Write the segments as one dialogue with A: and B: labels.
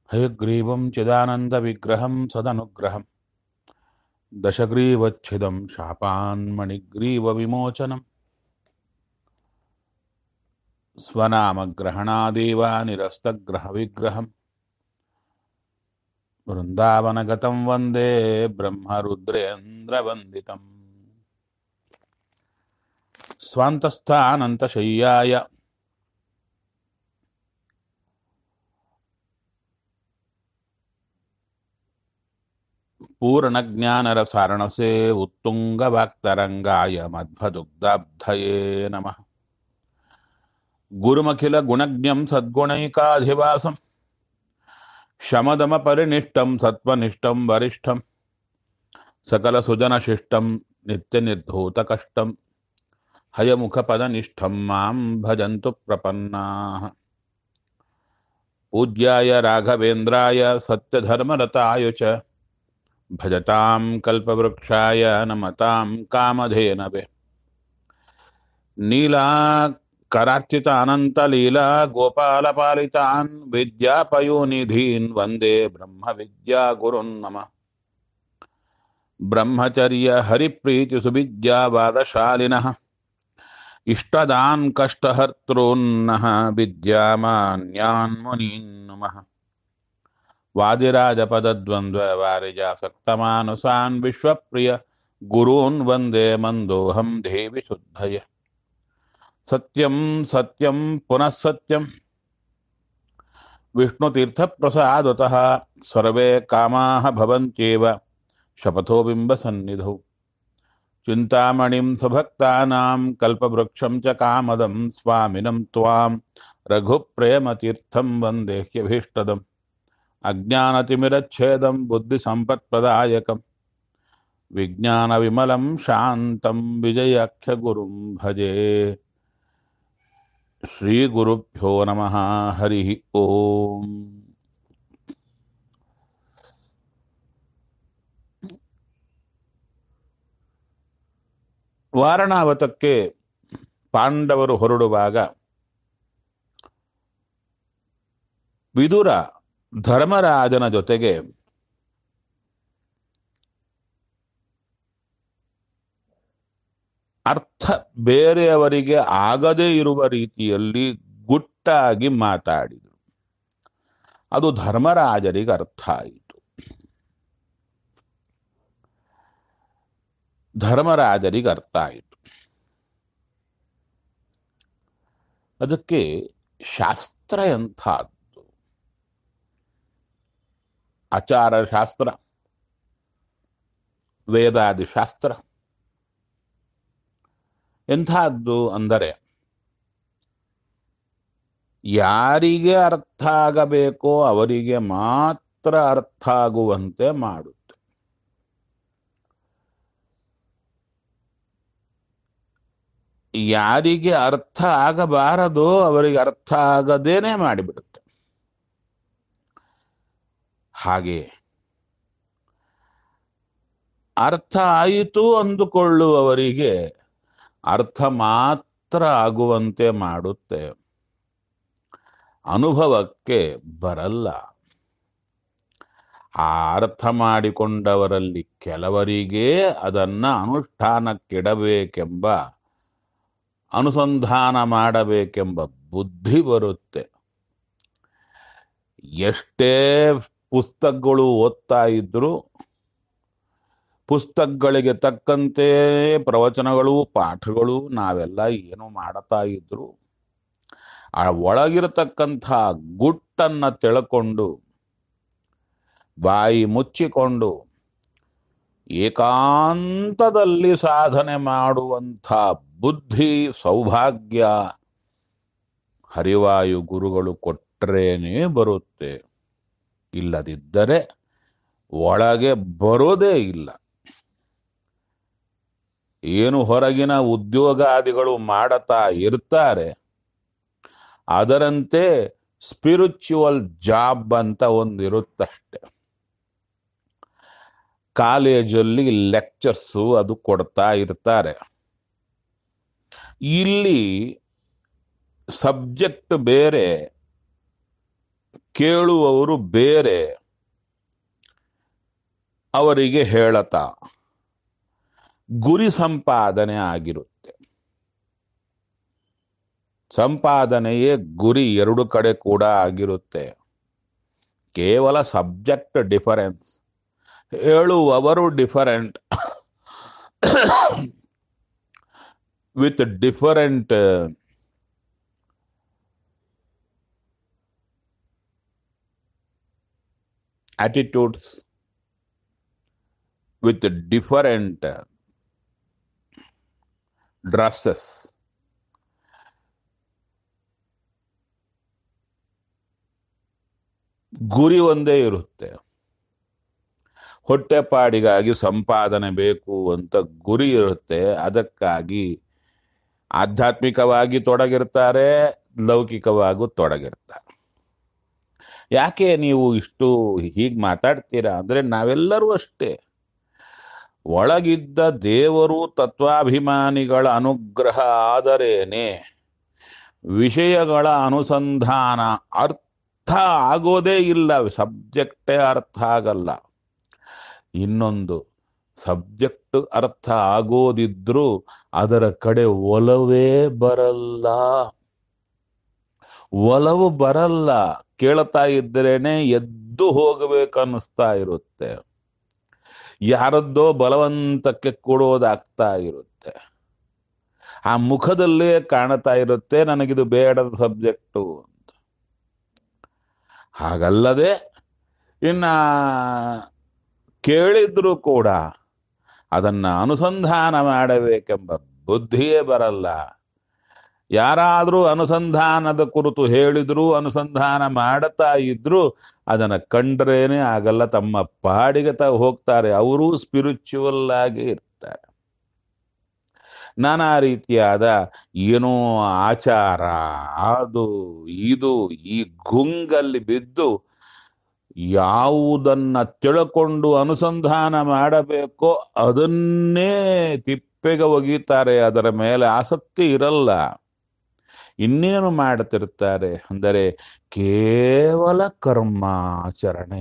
A: हयग्रीवं चिदानन्दविग्रहं सदनुग्रहं दशग्रीवच्छिदं शापान्मणिग्रीवविमोचनं स्वनामग्रहणादेव निरस्तग्रहविग्रहं वृन्दावनगतं वन्दे ब्रह्मरुद्रेन्द्रवन्दितम् स्वान्तस्थानन्तशय्याय पूर्णज्ञानरसारणसे उत्तुङ्गवाक्तरङ्गाय मध्वदुग्धाब्धये नमः गुरुमखिलगुणज्ञं सद्गुणैकाधिवासं शमदमपरिनिष्टं सत्त्वनिष्ठं वरिष्ठं सकलसुजनशिष्टं नित्यनिर्धूतकष्टं हयमुखपदनिष्ठं मां भजन्तु प्रपन्नाः पूज्याय राघवेन्द्राय सत्यधर्मरताय च भजतां कल्पवृक्षाय नमतां कामधेनवे नीलाकरार्चितानन्तलीला गोपालपालितान् विद्यापयोनिधीन् वन्दे ब्रह्मविद्यागुरुन् नम ब्रह्मचर्यहरिप्रीतिसुविद्यावादशालिनः इष्टदान् कष्टहर्तॄन्नः विद्यामान्यान् मुनीन् नमः वादिराजपदद्वन्द्ववारिजासक्तमानुसान् विश्वप्रिय गुरून् वन्दे मन्दोऽहं देवि शुद्धय सत्यं सत्यं पुनः सत्यं विष्णुतीर्थप्रसादतः सर्वे कामाः भवन्त्येव शपथो बिम्बसन्निधौ चिन्तामणिं सुभक्तानां कल्पवृक्षं च कामदं स्वामिनं त्वां रघुप्रेमतीर्थं वन्देह्यभीष्टदम् अज्ञानतिमिरच्छेदं बुद्धिसम्पत्प्रदायकं विज्ञानविमलं शान्तं विजयाख्यगुरुं भजे श्रीगुरुभ्यो नमः हरिः ओम् ವಾರಣಾವತಕ್ಕೆ ಪಾಂಡವರು ಹೊರಡುವಾಗ ವಿದುರ ಧರ್ಮರಾಜನ ಜೊತೆಗೆ ಅರ್ಥ ಬೇರೆಯವರಿಗೆ ಆಗದೇ ಇರುವ ರೀತಿಯಲ್ಲಿ ಗುಟ್ಟಾಗಿ ಮಾತಾಡಿದರು ಅದು ಧರ್ಮರಾಜರಿಗೆ ಅರ್ಥ ಆಯಿತು ಧರ್ಮರಾಜರಿಗೆ ಅರ್ಥ ಆಯಿತು ಅದಕ್ಕೆ ಶಾಸ್ತ್ರ ಎಂಥದ್ದು ಆಚಾರ ಶಾಸ್ತ್ರ ವೇದಾದಿ ಶಾಸ್ತ್ರ ಎಂಥದ್ದು ಅಂದರೆ ಯಾರಿಗೆ ಅರ್ಥ ಆಗಬೇಕೋ ಅವರಿಗೆ ಮಾತ್ರ ಅರ್ಥ ಆಗುವಂತೆ ಮಾಡುತ್ತೆ ಯಾರಿಗೆ ಅರ್ಥ ಆಗಬಾರದೋ ಅವರಿಗೆ ಅರ್ಥ ಆಗದೇನೆ ಮಾಡಿಬಿಡುತ್ತೆ ಹಾಗೆ ಅರ್ಥ ಆಯಿತು ಅಂದುಕೊಳ್ಳುವವರಿಗೆ ಅರ್ಥ ಮಾತ್ರ ಆಗುವಂತೆ ಮಾಡುತ್ತೆ ಅನುಭವಕ್ಕೆ ಬರಲ್ಲ ಆ ಅರ್ಥ ಮಾಡಿಕೊಂಡವರಲ್ಲಿ ಕೆಲವರಿಗೆ ಅದನ್ನ ಅನುಷ್ಠಾನಕ್ಕಿಡಬೇಕೆಂಬ ಅನುಸಂಧಾನ ಮಾಡಬೇಕೆಂಬ ಬುದ್ಧಿ ಬರುತ್ತೆ ಎಷ್ಟೇ ಪುಸ್ತಕಗಳು ಓದ್ತಾ ಇದ್ರು ಪುಸ್ತಕಗಳಿಗೆ ತಕ್ಕಂತೆ ಪ್ರವಚನಗಳು ಪಾಠಗಳು ನಾವೆಲ್ಲ ಏನು ಮಾಡುತ್ತಾ ಇದ್ರು ಆ ಒಳಗಿರತಕ್ಕಂಥ ಗುಟ್ಟನ್ನ ತಿಳ್ಕೊಂಡು ಬಾಯಿ ಮುಚ್ಚಿಕೊಂಡು ಏಕಾಂತದಲ್ಲಿ ಸಾಧನೆ ಮಾಡುವಂಥ ಬುದ್ಧಿ ಸೌಭಾಗ್ಯ ಹರಿವಾಯು ಗುರುಗಳು ಕೊಟ್ಟರೇನೇ ಬರುತ್ತೆ ಇಲ್ಲದಿದ್ದರೆ ಒಳಗೆ ಬರೋದೇ ಇಲ್ಲ ಏನು ಹೊರಗಿನ ಉದ್ಯೋಗಾದಿಗಳು ಮಾಡತಾ ಇರ್ತಾರೆ ಅದರಂತೆ ಸ್ಪಿರಿಚುವಲ್ ಜಾಬ್ ಅಂತ ಒಂದಿರುತ್ತಷ್ಟೆ ಕಾಲೇಜಲ್ಲಿ ಲೆಕ್ಚರ್ಸು ಅದು ಕೊಡ್ತಾ ಇರ್ತಾರೆ ಇಲ್ಲಿ ಸಬ್ಜೆಕ್ಟ್ ಬೇರೆ ಕೇಳುವವರು ಬೇರೆ ಅವರಿಗೆ ಹೇಳತ ಗುರಿ ಸಂಪಾದನೆ ಆಗಿರುತ್ತೆ ಸಂಪಾದನೆಯೇ ಗುರಿ ಎರಡು ಕಡೆ ಕೂಡ ಆಗಿರುತ್ತೆ ಕೇವಲ ಸಬ್ಜೆಕ್ಟ್ ಡಿಫರೆನ್ಸ್ ಹೇಳುವವರು different with different attitudes with different uh, dresses ಗುರಿ ಒಂದೇ ಇರುತ್ತೆ ಹೊಟ್ಟೆಪಾಡಿಗಾಗಿ ಸಂಪಾದನೆ ಬೇಕು ಅಂತ ಗುರಿ ಇರುತ್ತೆ ಅದಕ್ಕಾಗಿ ಆಧ್ಯಾತ್ಮಿಕವಾಗಿ ತೊಡಗಿರ್ತಾರೆ ಲೌಕಿಕವಾಗೂ ತೊಡಗಿರ್ತಾರೆ ಯಾಕೆ ನೀವು ಇಷ್ಟು ಹೀಗೆ ಮಾತಾಡ್ತೀರಾ ಅಂದ್ರೆ ನಾವೆಲ್ಲರೂ ಅಷ್ಟೇ ಒಳಗಿದ್ದ ದೇವರು ತತ್ವಾಭಿಮಾನಿಗಳ ಅನುಗ್ರಹ ಆದರೇನೆ ವಿಷಯಗಳ ಅನುಸಂಧಾನ ಅರ್ಥ ಆಗೋದೇ ಇಲ್ಲ ಸಬ್ಜೆಕ್ಟೇ ಅರ್ಥ ಆಗಲ್ಲ ಇನ್ನೊಂದು ಸಬ್ಜೆಕ್ಟ್ ಅರ್ಥ ಆಗೋದಿದ್ರೂ ಅದರ ಕಡೆ ಒಲವೇ ಬರಲ್ಲ ಒಲವು ಬರಲ್ಲ ಕೇಳ್ತಾ ಇದ್ರೇನೆ ಎದ್ದು ಹೋಗಬೇಕನ್ನಿಸ್ತಾ ಇರುತ್ತೆ ಯಾರದ್ದೋ ಬಲವಂತಕ್ಕೆ ಕೊಡೋದಾಗ್ತಾ ಇರುತ್ತೆ ಆ ಮುಖದಲ್ಲೇ ಕಾಣ್ತಾ ಇರುತ್ತೆ ನನಗಿದು ಬೇಡದ ಸಬ್ಜೆಕ್ಟು ಅಂತ ಹಾಗಲ್ಲದೆ ಇನ್ನ ಕೇಳಿದ್ರು ಕೂಡ ಅದನ್ನ ಅನುಸಂಧಾನ ಮಾಡಬೇಕೆಂಬ ಬುದ್ಧಿಯೇ ಬರಲ್ಲ ಯಾರಾದರೂ ಅನುಸಂಧಾನದ ಕುರಿತು ಹೇಳಿದ್ರು ಅನುಸಂಧಾನ ಮಾಡುತ್ತಾ ಇದ್ರು ಅದನ್ನ ಕಂಡ್ರೇನೆ ಆಗಲ್ಲ ತಮ್ಮ ಪಾಡಿಗೆ ತ ಹೋಗ್ತಾರೆ ಅವರೂ ಸ್ಪಿರಿಚುವಲ್ ಆಗಿ ಇರ್ತಾರೆ ನಾನಾ ರೀತಿಯಾದ ಏನೋ ಆಚಾರ ಅದು ಇದು ಈ ಗುಂಗಲ್ಲಿ ಬಿದ್ದು ಯಾವುದನ್ನ ತಿಳ್ಕೊಂಡು ಅನುಸಂಧಾನ ಮಾಡಬೇಕೋ ಅದನ್ನೇ ತಿಪ್ಪೆಗೆ ಒಗೀತಾರೆ ಅದರ ಮೇಲೆ ಆಸಕ್ತಿ ಇರಲ್ಲ ಇನ್ನೇನು ಮಾಡ್ತಿರ್ತಾರೆ ಅಂದರೆ ಕೇವಲ ಕರ್ಮಾಚರಣೆ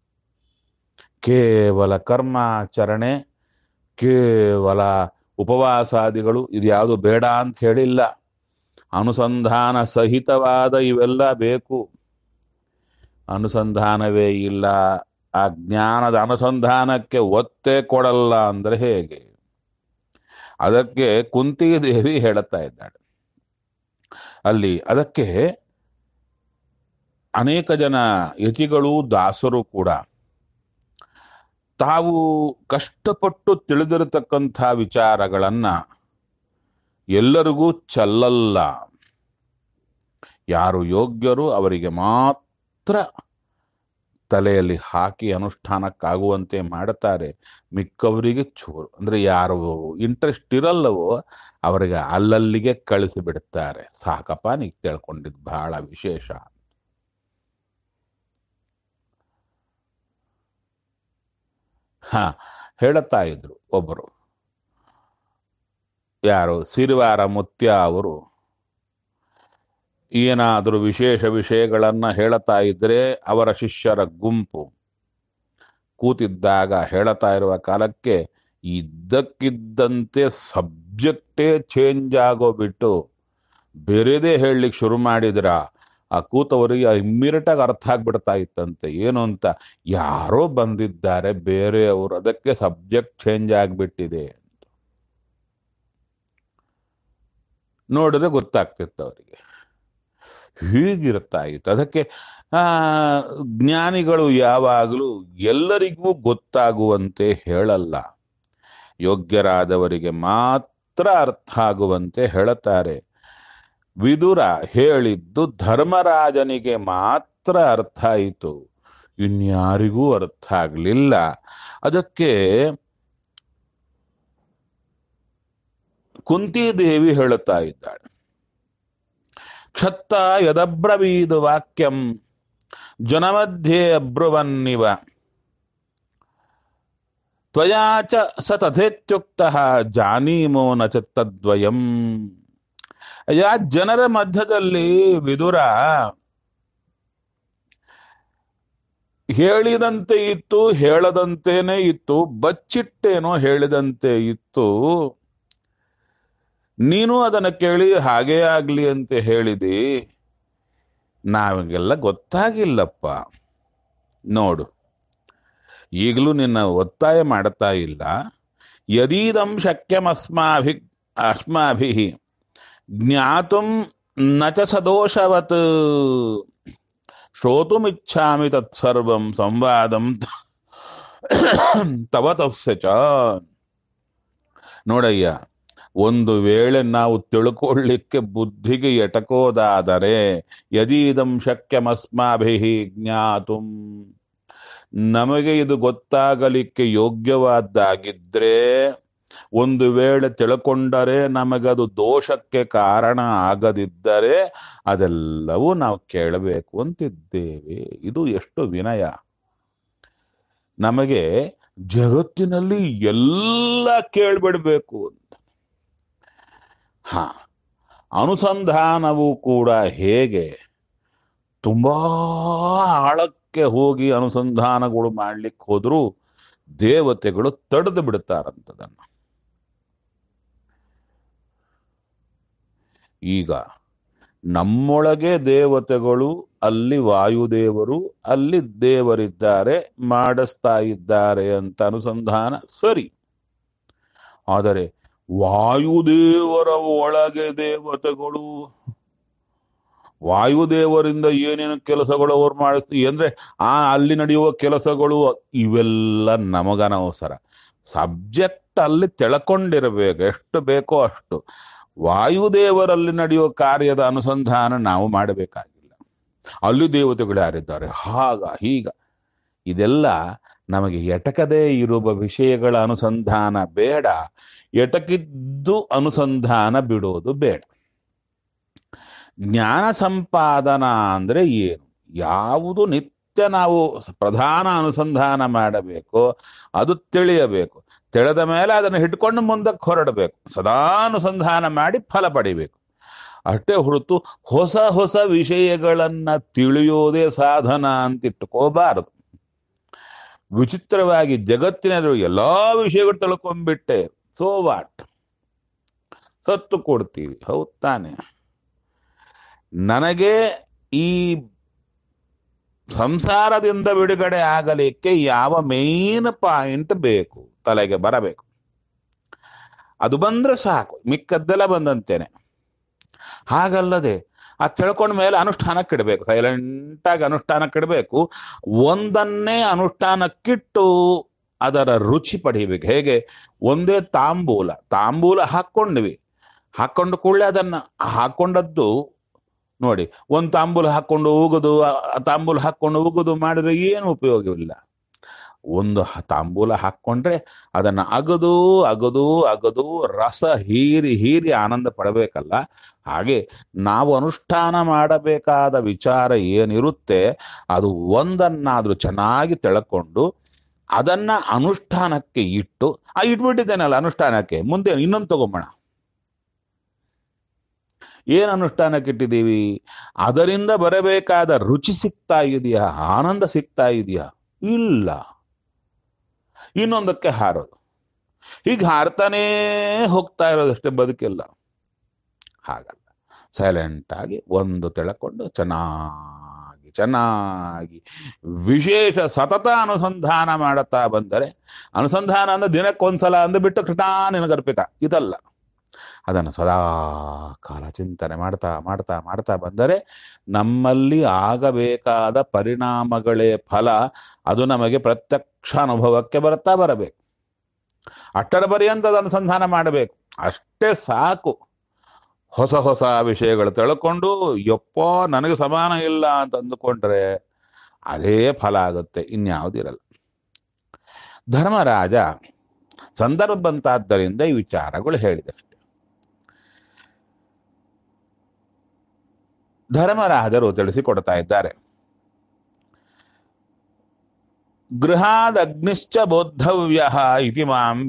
A: ಕೇವಲ ಕರ್ಮಾಚರಣೆ ಕೇವಲ ಉಪವಾಸಾದಿಗಳು ಇದು ಯಾವುದು ಬೇಡ ಅಂತ ಹೇಳಿಲ್ಲ ಅನುಸಂಧಾನ ಸಹಿತವಾದ ಇವೆಲ್ಲ ಬೇಕು ಅನುಸಂಧಾನವೇ ಇಲ್ಲ ಆ ಜ್ಞಾನದ ಅನುಸಂಧಾನಕ್ಕೆ ಒತ್ತೇ ಕೊಡಲ್ಲ ಅಂದ್ರೆ ಹೇಗೆ ಅದಕ್ಕೆ ಕುಂತಿ ದೇವಿ ಹೇಳುತ್ತಾ ಇದ್ದಾಳೆ ಅಲ್ಲಿ ಅದಕ್ಕೆ ಅನೇಕ ಜನ ಯತಿಗಳು ದಾಸರು ಕೂಡ ತಾವು ಕಷ್ಟಪಟ್ಟು ತಿಳಿದಿರತಕ್ಕಂಥ ವಿಚಾರಗಳನ್ನ ಎಲ್ಲರಿಗೂ ಚಲ್ಲಲ್ಲ ಯಾರು ಯೋಗ್ಯರು ಅವರಿಗೆ ಮಾತ್ರ ತಲೆಯಲ್ಲಿ ಹಾಕಿ ಅನುಷ್ಠಾನಕ್ಕಾಗುವಂತೆ ಮಾಡುತ್ತಾರೆ ಮಿಕ್ಕವರಿಗೆ ಚೂರು ಅಂದ್ರೆ ಯಾರು ಇಂಟ್ರೆಸ್ಟ್ ಇರಲ್ಲವೋ ಅವರಿಗೆ ಅಲ್ಲಲ್ಲಿಗೆ ಕಳಿಸಿ ಬಿಡುತ್ತಾರೆ ಸಾಕಪ್ಪ ನೀ ತಿಳ್ಕೊಂಡಿದ್ದು ಬಹಳ ವಿಶೇಷ ಹ ಹೇಳುತ್ತಾ ಇದ್ರು ಒಬ್ಬರು ಯಾರು ಸಿರಿವಾರ ಮುತ್ಯ ಅವರು ಏನಾದರೂ ವಿಶೇಷ ವಿಷಯಗಳನ್ನ ಹೇಳುತ್ತಾ ಇದ್ರೆ ಅವರ ಶಿಷ್ಯರ ಗುಂಪು ಕೂತಿದ್ದಾಗ ಹೇಳುತ್ತಾ ಇರುವ ಕಾಲಕ್ಕೆ ಇದ್ದಕ್ಕಿದ್ದಂತೆ ಸಬ್ಜೆಕ್ಟೇ ಚೇಂಜ್ ಆಗೋ ಬಿಟ್ಟು ಬೇರೆದೇ ಹೇಳಲಿಕ್ಕೆ ಶುರು ಮಾಡಿದ್ರ ಆ ಕೂತವರಿಗೆ ಇಮ್ಮಿಡಿಯೇಟಾಗಿ ಅರ್ಥ ಆಗ್ಬಿಡ್ತಾ ಇತ್ತಂತೆ ಏನು ಅಂತ ಯಾರೋ ಬಂದಿದ್ದಾರೆ ಬೇರೆಯವರು ಅದಕ್ಕೆ ಸಬ್ಜೆಕ್ಟ್ ಚೇಂಜ್ ಆಗಿಬಿಟ್ಟಿದೆ ನೋಡಿದ್ರೆ ಗೊತ್ತಾಗ್ತಿತ್ತು ಅವರಿಗೆ ಹೀಗಿರ್ತಾ ಇತ್ತು ಅದಕ್ಕೆ ಆ ಜ್ಞಾನಿಗಳು ಯಾವಾಗಲೂ ಎಲ್ಲರಿಗೂ ಗೊತ್ತಾಗುವಂತೆ ಹೇಳಲ್ಲ ಯೋಗ್ಯರಾದವರಿಗೆ ಮಾತ್ರ ಅರ್ಥ ಆಗುವಂತೆ ಹೇಳುತ್ತಾರೆ ವಿದುರ ಹೇಳಿದ್ದು ಧರ್ಮರಾಜನಿಗೆ ಮಾತ್ರ ಅರ್ಥ ಆಯಿತು ಇನ್ಯಾರಿಗೂ ಅರ್ಥ ಆಗಲಿಲ್ಲ ಅದಕ್ಕೆ ಕುಂತಿದೇವಿ ಹೇಳುತ್ತಾ ಇದ್ದಾಳೆ ಕ್ಷತ್ತ ಯದಬ್ರವೀದು ವಾಕ್ಯಂ ಜನಮಧ್ಯೆ ಅಬ್ರುವನ್ನಿವ ತ್ವಯಾ ಚ ಸ ತಥೇತ್ಯುಕ್ತ ಜಾನೀಮೋ ನ ಚ ತದ್ವಯಂ ಯಾ ಜನರ ಮಧ್ಯದಲ್ಲಿ ವಿದುರ ಹೇಳಿದಂತೆ ಇತ್ತು ಹೇಳದಂತೇನೆ ಇತ್ತು ಬಚ್ಚಿಟ್ಟೇನೋ ಹೇಳಿದಂತೆ ಇತ್ತು ನೀನು ಅದನ್ನು ಕೇಳಿ ಹಾಗೇ ಆಗ್ಲಿ ಅಂತ ಹೇಳಿದಿ ನಾವಿಗೆಲ್ಲ ಗೊತ್ತಾಗಿಲ್ಲಪ್ಪ ನೋಡು ಈಗಲೂ ನಿನ್ನ ಒತ್ತಾಯ ಮಾಡ್ತಾ ಇಲ್ಲ ಯದೀದಂ ಶಕ್ಯಮಸ್ಮಾಭಿ ಅಸ್ಮಾಭಿ ಜ್ಞಾತುಂ ನ ಚ ಸದೋಷವತ್ ಶ್ರೋತುಮಿಚ್ಛಾಮಿ ತತ್ಸರ್ವಂ ಸಂವಾದಂ ತವ ತಸ್ಯ ಚ ನೋಡಯ್ಯ ಒಂದು ವೇಳೆ ನಾವು ತಿಳ್ಕೊಳ್ಳಿಕ್ಕೆ ಬುದ್ಧಿಗೆ ಎಟಕೋದಾದರೆ ಯದೀದಂ ಶಕ್ಯಮಸ್ಮಾಭಿ ಜ್ಞಾತುಂ ನಮಗೆ ಇದು ಗೊತ್ತಾಗಲಿಕ್ಕೆ ಯೋಗ್ಯವಾದ್ದಾಗಿದ್ರೆ ಒಂದು ವೇಳೆ ತಿಳ್ಕೊಂಡರೆ ನಮಗದು ದೋಷಕ್ಕೆ ಕಾರಣ ಆಗದಿದ್ದರೆ ಅದೆಲ್ಲವೂ ನಾವು ಕೇಳಬೇಕು ಅಂತಿದ್ದೇವೆ ಇದು ಎಷ್ಟು ವಿನಯ ನಮಗೆ ಜಗತ್ತಿನಲ್ಲಿ ಎಲ್ಲ ಕೇಳ್ಬಿಡ್ಬೇಕು ಅಂತ ಹಾ ಅನುಸಂಧಾನವು ಕೂಡ ಹೇಗೆ ತುಂಬಾ ಆಳಕ್ಕೆ ಹೋಗಿ ಅನುಸಂಧಾನಗಳು ಮಾಡ್ಲಿಕ್ಕೆ ಹೋದ್ರೂ ದೇವತೆಗಳು ತಡೆದು ಬಿಡ್ತಾರಂತದನ್ನ ಈಗ ನಮ್ಮೊಳಗೆ ದೇವತೆಗಳು ಅಲ್ಲಿ ವಾಯುದೇವರು ಅಲ್ಲಿ ದೇವರಿದ್ದಾರೆ ಮಾಡಿಸ್ತಾ ಇದ್ದಾರೆ ಅಂತ ಅನುಸಂಧಾನ ಸರಿ ಆದರೆ ವಾಯುದೇವರ ಒಳಗೆ ದೇವತೆಗಳು ವಾಯುದೇವರಿಂದ ಏನೇನು ಕೆಲಸಗಳು ಅವ್ರು ಮಾಡಿಸ್ತೀವಿ ಅಂದ್ರೆ ಆ ಅಲ್ಲಿ ನಡೆಯುವ ಕೆಲಸಗಳು ಇವೆಲ್ಲ ನಮಗನವಸರ ಸಬ್ಜೆಕ್ಟ್ ಅಲ್ಲಿ ತಿಳ್ಕೊಂಡಿರ್ಬೇಕು ಎಷ್ಟು ಬೇಕೋ ಅಷ್ಟು ವಾಯುದೇವರಲ್ಲಿ ನಡೆಯುವ ಕಾರ್ಯದ ಅನುಸಂಧಾನ ನಾವು ಮಾಡಬೇಕಾಗಿಲ್ಲ ಅಲ್ಲಿ ದೇವತೆಗಳು ಯಾರಿದ್ದಾರೆ ಹಾಗ ಹೀಗ ಇದೆಲ್ಲ ನಮಗೆ ಎಟಕದೇ ಇರುವ ವಿಷಯಗಳ ಅನುಸಂಧಾನ ಬೇಡ ಎಟಕಿದ್ದು ಅನುಸಂಧಾನ ಬಿಡೋದು ಬೇಡ ಜ್ಞಾನ ಸಂಪಾದನ ಅಂದ್ರೆ ಏನು ಯಾವುದು ನಿತ್ಯ ನಾವು ಪ್ರಧಾನ ಅನುಸಂಧಾನ ಮಾಡಬೇಕು ಅದು ತಿಳಿಯಬೇಕು ತಿಳಿದ ಮೇಲೆ ಅದನ್ನು ಹಿಡ್ಕೊಂಡು ಮುಂದಕ್ಕೆ ಹೊರಡಬೇಕು ಸದಾ ಅನುಸಂಧಾನ ಮಾಡಿ ಫಲ ಪಡಿಬೇಕು ಅಷ್ಟೇ ಹೊರತು ಹೊಸ ಹೊಸ ವಿಷಯಗಳನ್ನ ತಿಳಿಯೋದೇ ಸಾಧನ ಅಂತ ಇಟ್ಟುಕೋಬಾರದು ವಿಚಿತ್ರವಾಗಿ ಜಗತ್ತಿನ ಎಲ್ಲಾ ವಿಷಯಗಳು ತಿಳ್ಕೊಂಡ್ಬಿಟ್ಟೆ ಸೋ ವಾಟ್ ಸತ್ತು ಕೊಡ್ತೀವಿ ಹೌದ್ ತಾನೆ ನನಗೆ ಈ ಸಂಸಾರದಿಂದ ಬಿಡುಗಡೆ ಆಗಲಿಕ್ಕೆ ಯಾವ ಮೇನ್ ಪಾಯಿಂಟ್ ಬೇಕು ತಲೆಗೆ ಬರಬೇಕು ಅದು ಬಂದ್ರೆ ಸಾಕು ಮಿಕ್ಕದ್ದೆಲ್ಲ ಬಂದಂತೇನೆ ಹಾಗಲ್ಲದೆ ಆ ತಿಳ್ಕೊಂಡ ಮೇಲೆ ಅನುಷ್ಠಾನಕ್ಕಿಡಬೇಕು ಸೈಲೆಂಟಾಗಿ ಅನುಷ್ಠಾನಕ್ಕಿಡಬೇಕು ಒಂದನ್ನೇ ಅನುಷ್ಠಾನಕ್ಕಿಟ್ಟು ಅದರ ರುಚಿ ಪಡಿಬೇಕು ಹೇಗೆ ಒಂದೇ ತಾಂಬೂಲ ತಾಂಬೂಲ ಹಾಕ್ಕೊಂಡ್ವಿ ಹಾಕೊಂಡು ಕೂಡಲೇ ಅದನ್ನ ಹಾಕೊಂಡದ್ದು ನೋಡಿ ಒಂದು ತಾಂಬೂಲ ಹಾಕೊಂಡು ಹೋಗುದು ಆ ತಾಂಬೂಲ ಹಾಕೊಂಡು ಹೋಗುದು ಮಾಡಿದ್ರೆ ಏನು ಉಪಯೋಗವಿಲ್ಲ ಒಂದು ಹ- ತಾಂಬೂಲ ಹಾಕ್ಕೊಂಡ್ರೆ ಅದನ್ನ ಅಗದು ಅಗದು ಅಗದು ರಸ ಹೀರಿ ಹೀರಿ ಆನಂದ ಪಡಬೇಕಲ್ಲ ಹಾಗೆ ನಾವು ಅನುಷ್ಠಾನ ಮಾಡಬೇಕಾದ ವಿಚಾರ ಏನಿರುತ್ತೆ ಅದು ಒಂದನ್ನಾದ್ರೂ ಚೆನ್ನಾಗಿ ತಿಳ್ಕೊಂಡು ಅದನ್ನ ಅನುಷ್ಠಾನಕ್ಕೆ ಇಟ್ಟು ಆ ಇಟ್ಬಿಟ್ಟಿದ್ದೇನಲ್ಲ ಅನುಷ್ಠಾನಕ್ಕೆ ಮುಂದೆ ಇನ್ನೊಂದು ತಗೊಂಬೋಣ ಏನ್ ಅನುಷ್ಠಾನಕ್ಕೆ ಇಟ್ಟಿದ್ದೀವಿ ಅದರಿಂದ ಬರಬೇಕಾದ ರುಚಿ ಸಿಗ್ತಾ ಇದೆಯಾ ಆನಂದ ಸಿಗ್ತಾ ಇದೆಯಾ ಇಲ್ಲ ಇನ್ನೊಂದಕ್ಕೆ ಹಾರೋದು ಹೀಗೆ ಹಾರ್ತಾನೇ ಹೋಗ್ತಾ ಇರೋದಷ್ಟೇ ಬದುಕಿಲ್ಲ ಹಾಗಲ್ಲ ಸೈಲೆಂಟ್ ಆಗಿ ಒಂದು ತಿಳ್ಕೊಂಡು ಚೆನ್ನಾಗಿ ಚೆನ್ನಾಗಿ ವಿಶೇಷ ಸತತ ಅನುಸಂಧಾನ ಮಾಡುತ್ತಾ ಬಂದರೆ ಅನುಸಂಧಾನ ಅಂದ್ರೆ ದಿನಕ್ಕೊಂದ್ಸಲ ಅಂದ್ಬಿಟ್ಟು ಕೃತಾ ನಿನಗರ್ಪಿತ ಇದಲ್ಲ ಅದನ್ನು ಸದಾ ಕಾಲ ಚಿಂತನೆ ಮಾಡ್ತಾ ಮಾಡ್ತಾ ಮಾಡ್ತಾ ಬಂದರೆ ನಮ್ಮಲ್ಲಿ ಆಗಬೇಕಾದ ಪರಿಣಾಮಗಳೇ ಫಲ ಅದು ನಮಗೆ ಪ್ರತ್ಯಕ್ಷ ಅನುಭವಕ್ಕೆ ಬರ್ತಾ ಬರಬೇಕು ಅಷ್ಟರ ಪರ್ಯಂತದ ಅನುಸಂಧಾನ ಮಾಡಬೇಕು ಅಷ್ಟೇ ಸಾಕು ಹೊಸ ಹೊಸ ವಿಷಯಗಳು ತಿಳ್ಕೊಂಡು ಯಪ್ಪೋ ನನಗೆ ಸಮಾನ ಇಲ್ಲ ಅಂತ ಅಂದುಕೊಂಡ್ರೆ ಅದೇ ಫಲ ಆಗುತ್ತೆ ಇನ್ಯಾವುದಿರಲ್ಲ ಧರ್ಮರಾಜ ಸಂದರ್ಭ ಬಂತಾದ್ದರಿಂದ ಈ ವಿಚಾರಗಳು ಹೇಳಿದಷ್ಟೆ ಧರ್ಮರಾಜರು ತಿಳಿಸಿಕೊಡ್ತಾ ಇದ್ದಾರೆ ಗೃಹಾದಗ್ನಿಶ್ಚ ಬೋದ್ಧವ್ಯ ಇತಿ ಮಾಂ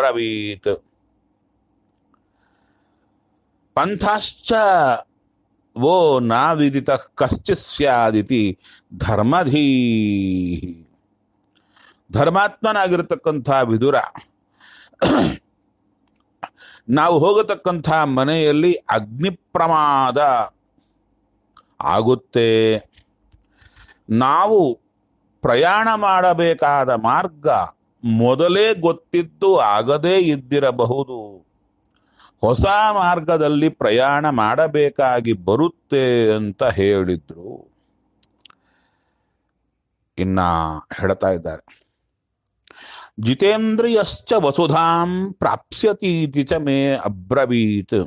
A: ವಿದುರೋಬ್ರವೀತ್ ಪಂಥಾಶ್ಚ ವೋ ನಾವಿದಿತ ಕಶ್ಚಿತ್ ಸ್ಯಾದಿತಿ ಧರ್ಮಧೀ ಧರ್ಮಾತ್ಮನಾಗಿರತಕ್ಕಂಥ ವಿದುರ ನಾವು ಹೋಗತಕ್ಕಂಥ ಮನೆಯಲ್ಲಿ ಅಗ್ನಿ ಪ್ರಮಾದ ಆಗುತ್ತೆ ನಾವು ಪ್ರಯಾಣ ಮಾಡಬೇಕಾದ ಮಾರ್ಗ ಮೊದಲೇ ಗೊತ್ತಿದ್ದು ಆಗದೇ ಇದ್ದಿರಬಹುದು ಹೊಸ ಮಾರ್ಗದಲ್ಲಿ ಪ್ರಯಾಣ ಮಾಡಬೇಕಾಗಿ ಬರುತ್ತೆ ಅಂತ ಹೇಳಿದ್ರು ಇನ್ನ ಹೇಳ್ತಾ ಇದ್ದಾರೆ ಜಿತೇಂದ್ರಿಯಶ್ಚ ವಸುಧಾಂ ಪ್ರಾಪ್ಸ್ಯತೀತಿ ಚ ಮೇ ಅಬ್ರವೀತ್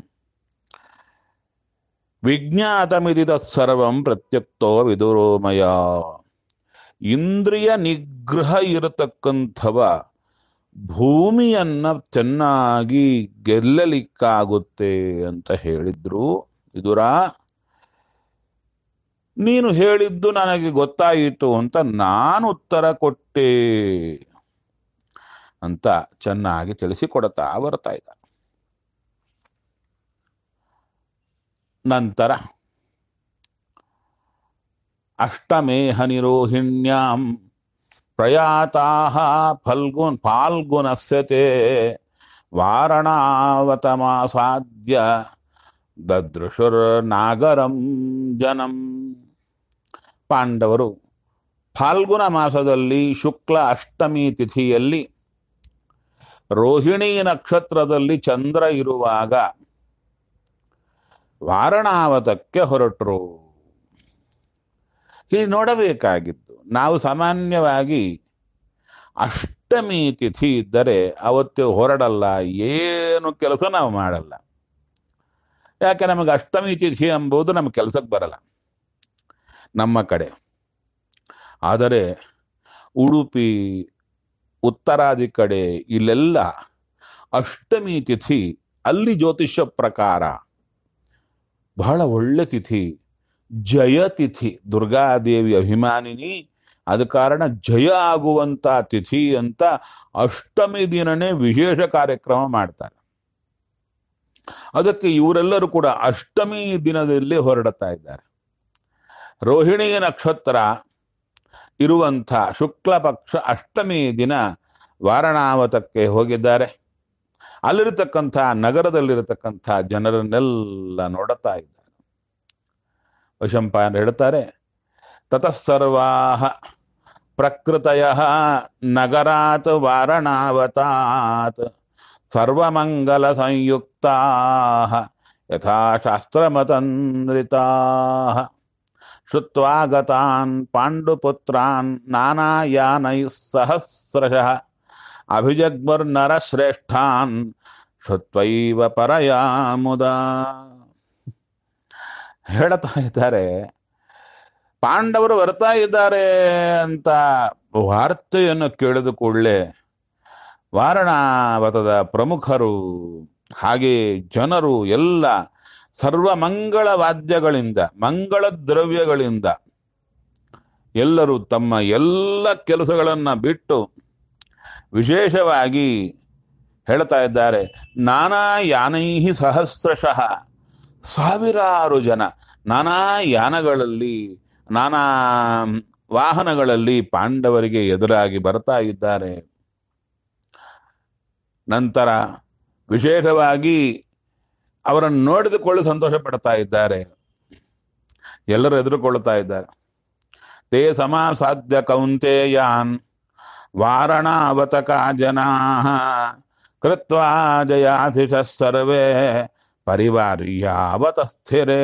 A: ವಿಜ್ಞಾತಮಿತಿ ತತ್ಸರ್ವಂ ಪ್ರತ್ಯಕ್ತೋ ವಿದುರೋಮಯ ಇಂದ್ರಿಯ ನಿಗ್ರಹ ಇರತಕ್ಕಂಥವ ಭೂಮಿಯನ್ನ ಚೆನ್ನಾಗಿ ಗೆಲ್ಲಲಿಕ್ಕಾಗುತ್ತೆ ಅಂತ ಹೇಳಿದ್ರು ವಿದುರ ನೀನು ಹೇಳಿದ್ದು ನನಗೆ ಗೊತ್ತಾಯಿತು ಅಂತ ನಾನು ಉತ್ತರ ಕೊಟ್ಟೆ ಅಂತ ಚೆನ್ನಾಗಿ ತಿಳಿಸಿಕೊಡ್ತಾ ಬರ್ತಾ ಇದ್ದ ನಂತರ ಅಷ್ಟಮೇಹ ನಿರೋಹಿಣ್ಯಾಂ ಪ್ರಯಾತಾ ಫಲ್ಗುನ್ ಫಾಲ್ಗುನಸ್ಯತೆ ವಾರಣಾವತಮಾಸಾದ್ಯ ದದೃಶುರ್ನಾಗರಂ ಜನಂ ಪಾಂಡವರು ಫಾಲ್ಗುಣ ಮಾಸದಲ್ಲಿ ಶುಕ್ಲ ಅಷ್ಟಮಿ ತಿಥಿಯಲ್ಲಿ ರೋಹಿಣಿ ನಕ್ಷತ್ರದಲ್ಲಿ ಚಂದ್ರ ಇರುವಾಗ ವಾರಣಾವತಕ್ಕೆ ಹೊರಟರು ಇಲ್ಲಿ ನೋಡಬೇಕಾಗಿತ್ತು ನಾವು ಸಾಮಾನ್ಯವಾಗಿ ಅಷ್ಟಮಿ ತಿಥಿ ಇದ್ದರೆ ಅವತ್ತು ಹೊರಡಲ್ಲ ಏನು ಕೆಲಸ ನಾವು ಮಾಡಲ್ಲ ಯಾಕೆ ನಮಗೆ ಅಷ್ಟಮಿ ತಿಥಿ ಎಂಬುದು ನಮ್ಮ ಕೆಲಸಕ್ಕೆ ಬರಲ್ಲ ನಮ್ಮ ಕಡೆ ಆದರೆ ಉಡುಪಿ ಉತ್ತರಾದಿ ಕಡೆ ಇಲ್ಲೆಲ್ಲ ಅಷ್ಟಮಿ ತಿಥಿ ಅಲ್ಲಿ ಜ್ಯೋತಿಷ್ಯ ಪ್ರಕಾರ ಬಹಳ ಒಳ್ಳೆ ತಿಥಿ ಜಯ ತಿಥಿ ದುರ್ಗಾದೇವಿ ಅಭಿಮಾನಿನಿ ಆದ ಕಾರಣ ಜಯ ಆಗುವಂತ ತಿಥಿ ಅಂತ ಅಷ್ಟಮಿ ದಿನನೇ ವಿಶೇಷ ಕಾರ್ಯಕ್ರಮ ಮಾಡ್ತಾರೆ ಅದಕ್ಕೆ ಇವರೆಲ್ಲರೂ ಕೂಡ ಅಷ್ಟಮಿ ದಿನದಲ್ಲಿ ಹೊರಡುತ್ತಾ ಇದ್ದಾರೆ ರೋಹಿಣಿ ನಕ್ಷತ್ರ ಇರುವಂಥ ಶುಕ್ಲ ಪಕ್ಷ ಅಷ್ಟಮಿ ದಿನ ವಾರಣಾವತಕ್ಕೆ ಹೋಗಿದ್ದಾರೆ ಅಲ್ಲಿರತಕ್ಕಂಥ ನಗರದಲ್ಲಿರತಕ್ಕಂಥ ಜನರನ್ನೆಲ್ಲ ನೋಡುತ್ತಾ ಇದ್ದಾರೆ ವಶಂಪಾಯನ ಹೇಳ್ತಾರೆ ತತಃಸರ್ವಾ ಪ್ರಕೃತಯ ನಗರಾತ್ ವಾರಣಾವತಾತ್ ಸರ್ವಮಂಗಲ ಸಂಯುಕ್ತಾ ಯಥಾಶಾಸ್ತ್ರಮತಂದ್ರಿತಾ ಶ್ರುತ್ವಾಗತಾನ್ ಪಾಂಡುಪುತ್ರಾನ್ ನಾನಾಯಾನೈಃ ಸಹಸ್ರಶಃ ಅಭಿಜಗ್ಮುರ್ನರಶ್ರೇಷ್ಠಾನ್ ಶ್ರುತ್ವೈವ ಪರಯಾ ಮುದಾ ಹೇಳ್ತಾ ಇದ್ದಾರೆ ಪಾಂಡವರು ಬರ್ತಾ ಇದ್ದಾರೆ ಅಂತ ವಾರ್ತೆಯನ್ನು ಕೇಳಿದ ಕೂಡಲೇ ವಾರಣಾವತದ ಪ್ರಮುಖರು ಹಾಗೆ ಜನರು ಎಲ್ಲ ಸರ್ವ ಮಂಗಳ ವಾದ್ಯಗಳಿಂದ ಮಂಗಳ ದ್ರವ್ಯಗಳಿಂದ ಎಲ್ಲರೂ ತಮ್ಮ ಎಲ್ಲ ಕೆಲಸಗಳನ್ನ ಬಿಟ್ಟು ವಿಶೇಷವಾಗಿ ಹೇಳ್ತಾ ಇದ್ದಾರೆ ನಾನಾ ಯಾನೈಹಿ ಸಹಸ್ರಶಃ ಸಾವಿರಾರು ಜನ ನಾನಾ ಯಾನಗಳಲ್ಲಿ ನಾನಾ ವಾಹನಗಳಲ್ಲಿ ಪಾಂಡವರಿಗೆ ಎದುರಾಗಿ ಬರ್ತಾ ಇದ್ದಾರೆ ನಂತರ ವಿಶೇಷವಾಗಿ ಅವರನ್ನು ನೋಡಿದುಕೊಳ್ಳಿ ಸಂತೋಷ ಪಡ್ತಾ ಇದ್ದಾರೆ ಎಲ್ಲರೂ ಎದುರುಕೊಳ್ತಾ ಇದ್ದಾರೆ ತೇ ಸಮಾಸಾಧ್ಯ ಕೌಂತೇಯಾನ್ ವಾರಣಾವತಕ ಜನಾ ಕೃತ್ವಾ ಜಯಾಧಿಷ ಸರ್ವೇ ಪರಿವಾರ್ಯಾವತ ಸ್ಥಿರೇ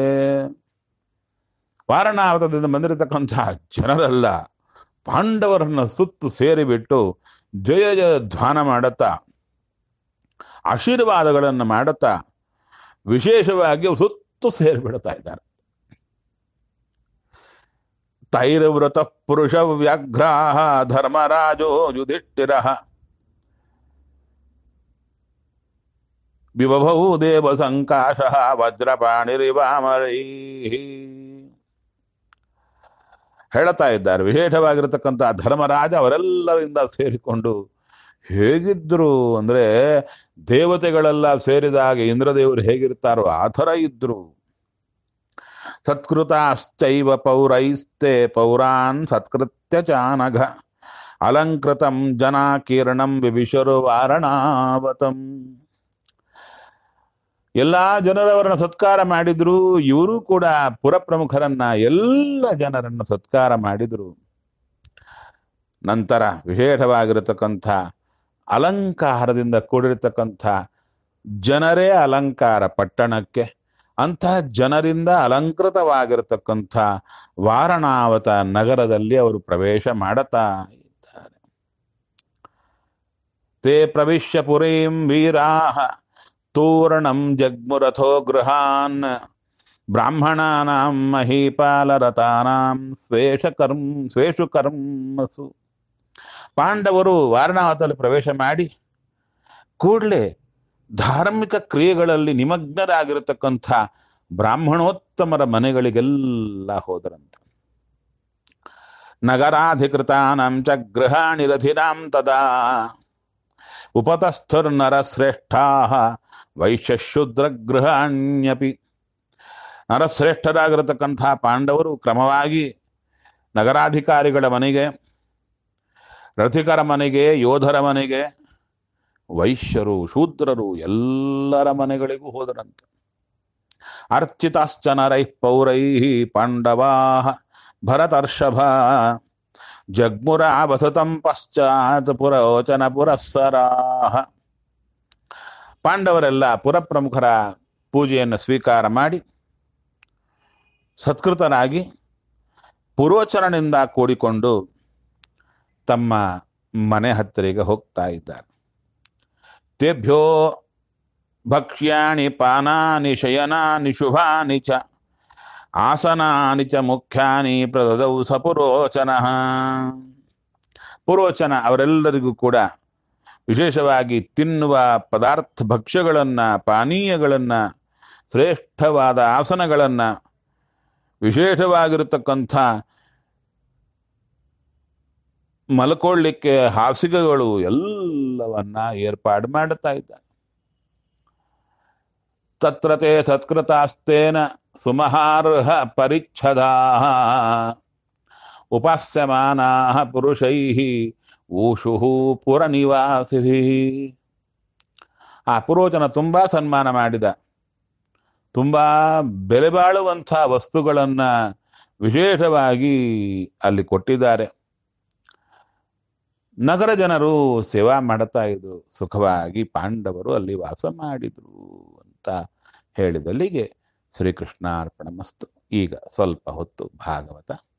A: ವಾರಣಾವತದಿಂದ ಬಂದಿರತಕ್ಕಂತಹ ಜನರೆಲ್ಲ ಪಾಂಡವರನ್ನ ಸುತ್ತು ಸೇರಿಬಿಟ್ಟು ಜಯ ಜಯ ಧ್ವಾನ ಮಾಡುತ್ತಾ ಆಶೀರ್ವಾದಗಳನ್ನು ಮಾಡುತ್ತಾ ವಿಶೇಷವಾಗಿ ಸುತ್ತು ಸೇರಿಬಿಡ್ತಾ ಇದ್ದಾರೆ ತೈರವ್ರತ ಪುರುಷ ವ್ಯಾಘ್ರಾಹ ಧರ್ಮರಾಜೋ ಯುಧಿಷ್ಠಿರ ವಿಭವೌ ದೇವ ಸಂಕಾಶ ವಜ್ರಪಾಣಿರಿವಾಮರೈ ಹೇಳ್ತಾ ಇದ್ದಾರೆ ವಿಶೇಷವಾಗಿರತಕ್ಕಂಥ ಧರ್ಮರಾಜ ಅವರೆಲ್ಲರಿಂದ ಸೇರಿಕೊಂಡು ಹೇಗಿದ್ರು ಅಂದ್ರೆ ದೇವತೆಗಳೆಲ್ಲ ಸೇರಿದಾಗ ಇಂದ್ರದೇವರು ಹೇಗಿರ್ತಾರೋ ಆ ಥರ ಇದ್ರು ಸತ್ಕೃತಾಶ್ಚೈವ ಪೌರೈಸ್ತೆ ಪೌರಾನ್ ಸತ್ಕೃತ್ಯ ಚಾನಘ ಅಲಂಕೃತಂ ಜನಾಕೀರ್ಣಂ ವಿಭಿಷರು ವಾರಣಾವತಂ ಎಲ್ಲಾ ಜನರವರನ್ನ ಸತ್ಕಾರ ಮಾಡಿದ್ರು ಇವರು ಕೂಡ ಪುರಪ್ರಮುಖರನ್ನ ಎಲ್ಲ ಜನರನ್ನ ಸತ್ಕಾರ ಮಾಡಿದ್ರು ನಂತರ ವಿಶೇಷವಾಗಿರತಕ್ಕಂಥ ಅಲಂಕಾರದಿಂದ ಕೂಡಿರತಕ್ಕಂಥ ಜನರೇ ಅಲಂಕಾರ ಪಟ್ಟಣಕ್ಕೆ ಅಂಥ ಜನರಿಂದ ಅಲಂಕೃತವಾಗಿರತಕ್ಕಂಥ ವಾರಣಾವತ ನಗರದಲ್ಲಿ ಅವರು ಪ್ರವೇಶ ಮಾಡುತ್ತಾ ಇದ್ದಾರೆ ತೇ ಪ್ರವಿಶ್ಯ ಪುರೀಂ ವೀರಾಹ ತೂರ್ಣಂ ಜಗ್ಮುರಥೋ ಗೃಹಾನ್ ಬ್ರಾಹ್ಮಣಾನಾಂ ಮಹೀಪಾಲರತಾನಾಂ ಸ್ವೇಷ ಕರ್ಮ್ ಸ್ವೇಷು ಕರ್ಮಸು ಪಾಂಡವರು ವಾರಣಾವತದಲ್ಲಿ ಪ್ರವೇಶ ಮಾಡಿ ಕೂಡಲೇ ಧಾರ್ಮಿಕ ಕ್ರಿಯೆಗಳಲ್ಲಿ ನಿಮಗ್ನರಾಗಿರತಕ್ಕಂಥ ಬ್ರಾಹ್ಮಣೋತ್ತಮರ ಮನೆಗಳಿಗೆಲ್ಲ ಹೋದರಂತೆ ನಗರಾಧಿಕೃತಾನಾಂ ಚ ಗೃಹಾಣಿ ರಥಿನಾಂ ತದಾ ಉಪತಸ್ಥುರ್ನರಶ್ರೇಷ್ಠಾ ವೈಶ್ಯಶೂದ್ರ ಗೃಹಾಣ್ಯಪಿ ನರಶ್ರೇಷ್ಠರಾಗಿರತಕ್ಕಂಥ ಪಾಂಡವರು ಕ್ರಮವಾಗಿ ನಗರಾಧಿಕಾರಿಗಳ ಮನೆಗೆ ರಥಿಕರ ಮನೆಗೆ ಯೋಧರ ಮನೆಗೆ ವೈಶ್ಯರು ಶೂದ್ರರು ಎಲ್ಲರ ಮನೆಗಳಿಗೂ ಹೋದರಂತೆ ಅರ್ಚಿತಾಶ್ಚ ನರೈ ಪೌರೈ ಪಾಂಡವಾ ಭರತರ್ಷಭ ಜಗ್ಮುರ ವಸತಂ ಪಶ್ಚಾತ್ ಪುರೋಚನ ಪುರಸ್ಸರಾಹ ಪಾಂಡವರೆಲ್ಲ ಪುರಪ್ರಮುಖರ ಪೂಜೆಯನ್ನು ಸ್ವೀಕಾರ ಮಾಡಿ ಸತ್ಕೃತರಾಗಿ ಪುರೋಚನನಿಂದ ಕೂಡಿಕೊಂಡು ತಮ್ಮ ಮನೆ ಹತ್ತಿರಿಗೆ ಹೋಗ್ತಾ ಇದ್ದಾರೆ ತೇಭ್ಯೋ ಭಕ್ಷ್ಯಾಣಿ ಪಾನಾನಿ ಶಯನಾನಿ ಶುಭಾನಿ ಚ ಆಸನಾನಿ ಚ ಮುಖ್ಯಾನಿ ಪ್ರದದೌ ಸಪುರೋಚನ ಪುರೋಚನ ಅವರೆಲ್ಲರಿಗೂ ಕೂಡ ವಿಶೇಷವಾಗಿ ತಿನ್ನುವ ಪದಾರ್ಥ ಭಕ್ಷ್ಯಗಳನ್ನು ಪಾನೀಯಗಳನ್ನು ಶ್ರೇಷ್ಠವಾದ ಆಸನಗಳನ್ನು ವಿಶೇಷವಾಗಿರತಕ್ಕಂಥ ಮಲ್ಕೊಳ್ಳಿಕ್ಕೆ ಹಾಸಿಗೆಗಳು ಎಲ್ಲವನ್ನ ಏರ್ಪಾಡು ಮಾಡುತ್ತಾ ಇದ್ದಾನೆ ತತ್ರ ತೇ ಸತ್ಕೃತಾಸ್ತೇನ ಸುಮಹಾರ್ಹ ಪರಿಚ್ಛದಾ ಉಪಾಸ್ಯಮಾನಾ ಪುರುಷೈ ಊಷು ಪುರ ನಿವಾಸಿ ಆ ಪುರೋಚನ ತುಂಬಾ ಸನ್ಮಾನ ಮಾಡಿದ ತುಂಬಾ ಬೆಲೆ ಬಾಳುವಂಥ ವಸ್ತುಗಳನ್ನ ವಿಶೇಷವಾಗಿ ಅಲ್ಲಿ ಕೊಟ್ಟಿದ್ದಾರೆ ನಗರ ಜನರು ಸೇವಾ ಮಾಡುತ್ತಾ ಇದ್ರು ಸುಖವಾಗಿ ಪಾಂಡವರು ಅಲ್ಲಿ ವಾಸ ಮಾಡಿದ್ರು ಅಂತ ಹೇಳಿದಲ್ಲಿಗೆ ಶ್ರೀಕೃಷ್ಣಾರ್ಪಣ ಮಸ್ತು ಈಗ ಸ್ವಲ್ಪ ಹೊತ್ತು ಭಾಗವತ